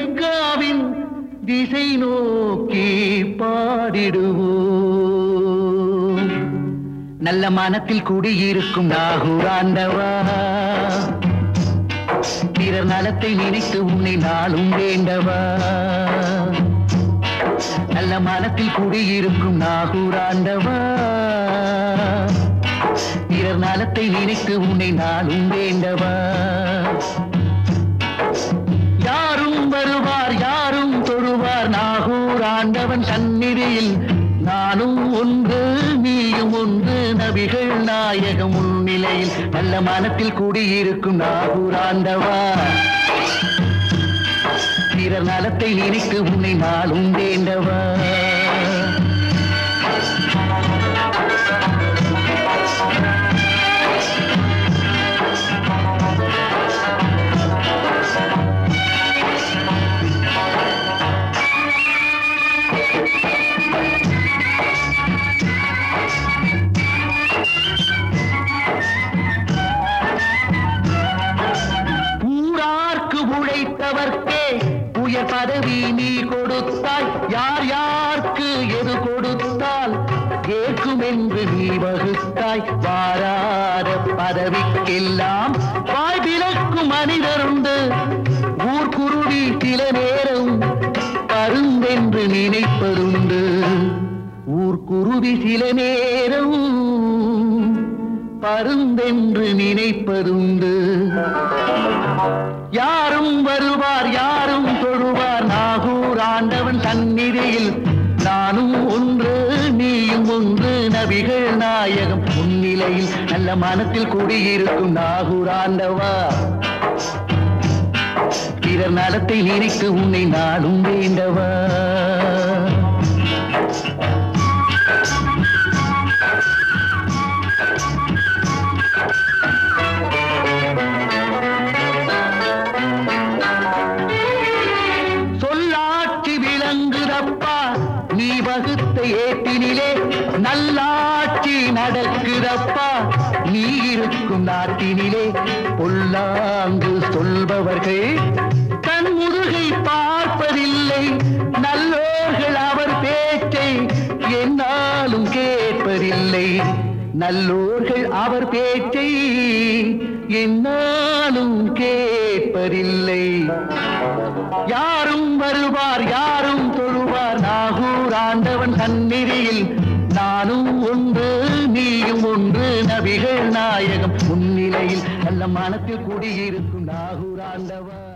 மெக்காவின் திசை நோக்கி பாடிடுவோம் நல்ல மனத்தில் குடியிருக்கும் நாகூராண்டவா பிறர் நலத்தை நினைத்து உன்னை நாளும் வேண்டவா நல்ல மனத்தில் குடியிருக்கும் நாகூராண்டவா பிறர் நலத்தை நினைத்து உன்னை நாளும் வேண்டவா யாரும் வருவார் யாரும் தொழுவார் நாகூர் ஆண்டவன் சந்நிதியில் நானும் ஒன்று நீயும் ஒன்று நபிகள் நாயகம் முன்னிலையில் நல்ல மனத்தில் கூடியிருக்கும் நாகூர் ஆண்டவா பிறர் நலத்தை நினைத்து உன்னை நாளும் வேண்டவா ஊரார்க்கு உழைத்தவர்க்கே உயர் பதவி நீ கொடுத்தாய் யார் யார்க்கு எது கொடுத்தால் கேட்கும் என்று நீ வகுத்தாய் வாராத பதவிக்கெல்லாம் வாய் விளக்கும் மனிதருண்டு ஊர்க்குருவி சில நேரம் பருந்தென்று நினைப்பதுண்டு ஊர்க்குருவி சில நேரம் பருந்தென்று நினைப்பதுண்டு யாரும் வருவார் யாரும் தொழுவார் நாகூர் ஆண்டவன் சந்நிதியில் நானும் ஒன்று நீயும் ஒன்று நபிகள் நாயகம் முன்னிலையில் நல்ல மனத்தில் குடியிருக்கும் நாகூர் ஆண்டவா பிறர் நலத்தை நினைத்து உன்னை நாடும் வேண்டவா சொல்லாட்சி விளங்குதப்பா நீ வகுத்த ஏட்டினிலே நல்லாட்சி நடக்குதப்பா நீ இருக்கும் நாட்டினிலே பொல்லாங்கு சொல்பவர்கள் கண் முதுகை பார்ப்பதில்லை நல்லோர்கள் அவர் பேச்சை என்னாலும் கேட்பதில்லை நல்லோர்கள் அவர் பேச்சை என்னாலும் கேட்பதில்லை யாரும் வருவார் யாரும் தொழுவார் நாகூர் ஆண்டவன் சந்நிதியில் நானும் ஒன்று நீயும் ஒன்று நபிகள் நாயகம் முன்னிலையில் நல்ல மனத்தில் குடியிருக்கும் நாகூர் ஆண்டவா